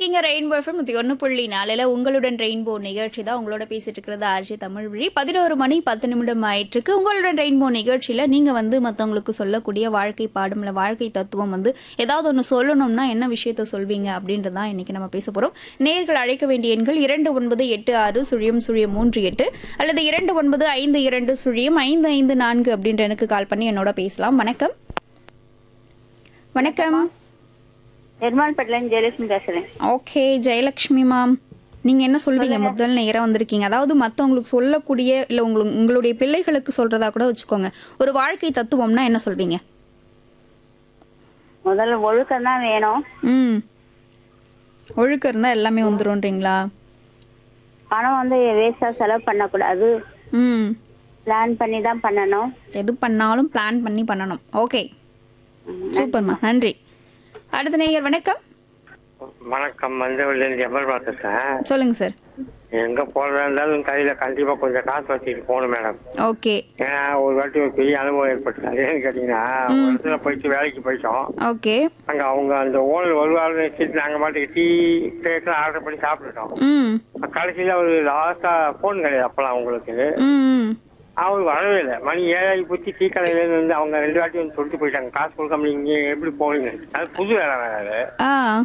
இருக்கீங்க rainbow FM நூத்தி ஒன்று புள்ளி நாலுல உங்களுடன் ரெயின்போ நிகழ்ச்சி தான் உங்களோட பேசிட்டு இருக்கிறது ஆர்ஜி தமிழ் வழி பதினோரு மணி பத்து நிமிடம் ஆயிட்டிருக்கு உங்களுடன் ரெயின்போ நிகழ்ச்சியில நீங்க வந்து மத்தவங்களுக்கு சொல்லக்கூடிய வாழ்க்கை பாடம் இல்ல வாழ்க்கை தத்துவம் வந்து ஏதாவது ஒன்று சொல்லணும்னா என்ன விஷயத்த சொல்வீங்க அப்படின்றதான் இன்னைக்கு நம்ம பேச போறோம் நேர்கள் அழைக்க வேண்டிய எண்கள் இரண்டு ஒன்பது எட்டு ஆறு சுழியம் சுழியம் மூன்று எட்டு அல்லது இரண்டு ஒன்பது ஐந்து இரண்டு சுழியம் ஐந்து ஐந்து நான்கு அப்படின்ற எனக்கு கால் பண்ணி என்னோட பேசலாம் வணக்கம் வணக்கம் நிர்மால்பேட்டிலேருந்து ஜெயலட்சுமி பேசுறேன் ஓகே ஜெயலக்ஷ்மி மேம் நீங்க என்ன சொல்வீங்க முதல் நேரம் வந்திருக்கீங்க அதாவது மத்தவங்களுக்கு சொல்லக்கூடிய இல்ல உங்களுக்கு உங்களுடைய பிள்ளைகளுக்கு சொல்றதா கூட வச்சுக்கோங்க ஒரு வாழ்க்கை தத்துவம்னா என்ன சொல்வீங்க முதல்ல ஒழுக்கம் தான் வேணும் ம் ஒழுக்கம் இருந்தா எல்லாமே வந்துரும்ன்றீங்களா பணம் வந்து வேஸ்டா செலவு பண்ணக்கூடாது ம் பிளான் பண்ணி தான் பண்ணணும் எது பண்ணாலும் பிளான் பண்ணி பண்ணணும் ஓகே சூப்பர்மா நன்றி அடுத்த நேயர் வணக்கம் வணக்கம் மஞ்சள்லேருந்து எம்எல் பேசுறேன் சொல்லுங்க சார் எங்க போறதா இருந்தாலும் கையில கண்டிப்பா கொஞ்சம் காசு வச்சுட்டு போகணும் மேடம் ஓகே ஏன்னா ஒரு வாட்டி ஒரு பெரிய அனுபவம் ஏற்பட்டுச்சு அது ஏன்னு கேட்டீங்கன்னா ஒரு இடத்துல போயிட்டு வேலைக்கு போயிட்டோம் ஓகே அங்க அவங்க அந்த ஓனர் வருவாருன்னு வச்சுட்டு நாங்க பாட்டுக்கு டீ கேக்கு ஆர்டர் பண்ணி சாப்பிட்டுட்டோம் ம் கடைசியில ஒரு லாஸ்டா போன் கிடையாது அப்பலாம் அவங்களுக்கு ம் ம் அவர் வரவே இல்லை மணி ஏழாகி போச்சு டீ கடையில இருந்து வந்து அவங்க ரெண்டு வாட்டி வந்து சொல்லிட்டு போயிட்டாங்க காசு கொடுக்காம நீங்க எப்படி போவீங்க அது புது வேலை வேற அது ஆ